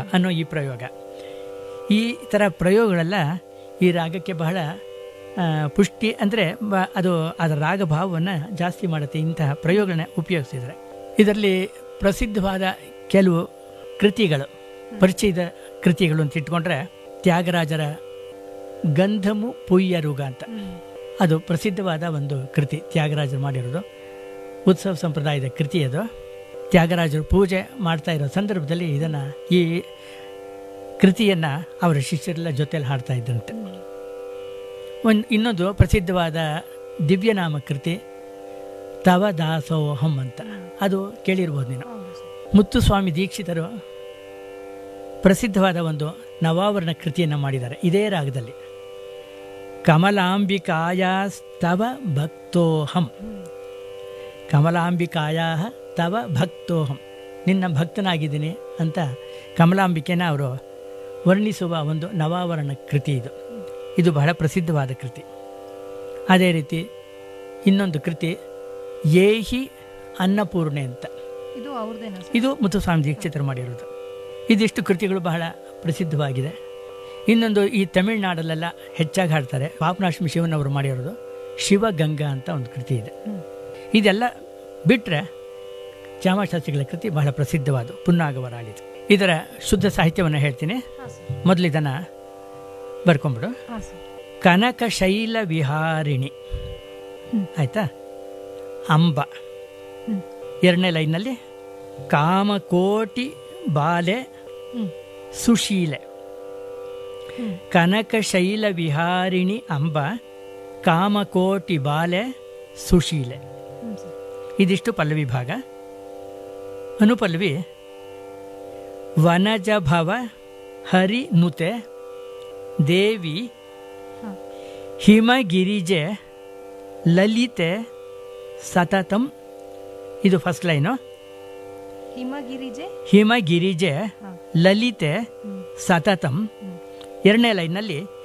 ಅನ್ನೋ ಈ ಪ್ರಯೋಗ ಈ ಥರ ಪ್ರಯೋಗಗಳೆಲ್ಲ ಈ ರಾಗಕ್ಕೆ ಬಹಳ ಆ, ಪುಷ್ಟಿ ಅಂದರೆ ಅದು ಅದರ ರಾಗ ಭಾವವನ್ನು ಜಾಸ್ತಿ ಮಾಡುತ್ತೆ ಇಂತಹ ಪ್ರಯೋಗಗಳನ್ನ ಉಪಯೋಗಿಸಿದ್ದಾರೆ ಇದರಲ್ಲಿ ಪ್ರಸಿದ್ಧವಾದ ಕೆಲವು ಕೃತಿಗಳು ಪರಿಚಯದ ಕೃತಿಗಳು ಅಂತ ಇಟ್ಕೊಂಡ್ರೆ ತ್ಯಾಗರಾಜರ ಗಂಧಮು ಪುಯ್ಯರುಗ ಅಂತ ಅದು ಪ್ರಸಿದ್ಧವಾದ ಒಂದು ಕೃತಿ ತ್ಯಾಗರಾಜರು ಮಾಡಿರೋದು ಉತ್ಸವ ಸಂಪ್ರದಾಯದ ಕೃತಿ ಅದು ತ್ಯಾಗರಾಜರು ಪೂಜೆ ಮಾಡ್ತಾ ಇರೋ ಸಂದರ್ಭದಲ್ಲಿ ಇದನ್ನು ಈ ಕೃತಿಯನ್ನು ಅವರ ಶಿಷ್ಯರೆಲ್ಲ ಜೊತೆಯಲ್ಲಿ ಹಾಡ್ತಾ ಇದ್ದಂತೆ ಒಂದು ಇನ್ನೊಂದು ಪ್ರಸಿದ್ಧವಾದ ದಿವ್ಯನಾಮ ಕೃತಿ ತವ ದಾಸೋಹಂ ಅಂತ ಅದು ಕೇಳಿರ್ಬೋದು ನೀನು ಮುತ್ತುಸ್ವಾಮಿ ದೀಕ್ಷಿತರು ಪ್ರಸಿದ್ಧವಾದ ಒಂದು ನವಾವರಣ ಕೃತಿಯನ್ನು ಮಾಡಿದ್ದಾರೆ ಇದೇ ರಾಗದಲ್ಲಿ ಕಮಲಾಂಬಿಕಾಯ ತವ ಭಕ್ತೋಹಂ ಕಮಲಾಂಬಿಕಾಯ ತವ ಭಕ್ತೋಹಂ ನಿನ್ನ ಭಕ್ತನಾಗಿದ್ದೀನಿ ಅಂತ ಕಮಲಾಂಬಿಕೆನ ಅವರು ವರ್ಣಿಸುವ ಒಂದು ನವಾವರಣ ಕೃತಿ ಇದು ಇದು ಬಹಳ ಪ್ರಸಿದ್ಧವಾದ ಕೃತಿ ಅದೇ ರೀತಿ ಇನ್ನೊಂದು ಕೃತಿ ಏಹಿ ಅನ್ನಪೂರ್ಣೆ ಅಂತ ಇದು ಅವ್ರದ್ದೇನಾ ಸರ್ ಇದು ಮುತ್ತುಸ್ವಾಮಿ ದೀಕ್ಷಿತರು ಮಾಡಿರೋದು ಇದಿಷ್ಟು ಕೃತಿಗಳು ಬಹಳ ಪ್ರಸಿದ್ಧವಾಗಿದೆ ಇನ್ನೊಂದು ಈ ತಮಿಳುನಾಡಲ್ಲೆಲ್ಲ ಹೆಚ್ಚಾಗಿ ಹಾಡ್ತಾರೆ ಪಾಪನಾಶ್ಮಿ ಶಿವನ್ ಅವರು ಮಾಡಿರೋದು ಶಿವಗಂಗಾ ಅಂತ ಒಂದು ಕೃತಿ ಇದೆ ಇದೆಲ್ಲ ಬಿಟ್ಟರೆ ಚಾಮಶಾಸ್ತ್ರಿಗಳ ಕೃತಿ ಬಹಳ ಪ್ರಸಿದ್ಧವಾದ ಪುನ್ನಾಗವರಾಳಿದು ಇದರ ಶುದ್ಧ ಸಾಹಿತ್ಯವನ್ನು ಹೇಳ್ತೀನಿ ಹಾಂ ಸರ್ ಮೊದಲು ಇದನ್ನು ಬರ್ಕೊಂಬಿಡು ಹಾಂ ಸರ್ ಕನಕ ಶೈಲ ವಿಹಾರಿಣಿ ಆಯ್ತಾ ಅಂಬ ಹ್ಮ್. ಎರಡನೇ ಲೈನಲ್ಲಿ ಕಾಮಕೋಟಿ ಬಾಲೆ ಹ್ಞೂ ಸುಶೀಲೆ ಹ್ಮ್. ಕನಕ ಶೈಲ ವಿಹಾರಿಣಿ ಅಂಬ ಕಾಮಕೋಟಿ ಬಾಲೆ ಸುಶೀಲೆ ಹ್ಞೂ ಸರ್ ಇದಿಷ್ಟು ಪಲ್ಲವಿ ಭಾಗ ಅನುಪಲ್ಲವಿ ವನಜ ಭವ ಹರಿ ನುತೆ ದೇವಿ ಹಾಂ ಹಿಮಗಿರಿಜೆ ಲಲಿತೆ ಸತತಂ ಇದು ಫಸ್ಟ್ ಲೈನು ಹಿಮಗಿರಿಜೆ ಹಿಮಗಿರಿಜೆ ಹಾಂ ಲಲಿತೆ ಹ್ಞೂ ಸತತಂ ಹ್ಞೂ ಎರಡನೇ ಲೈನಲ್ಲಿ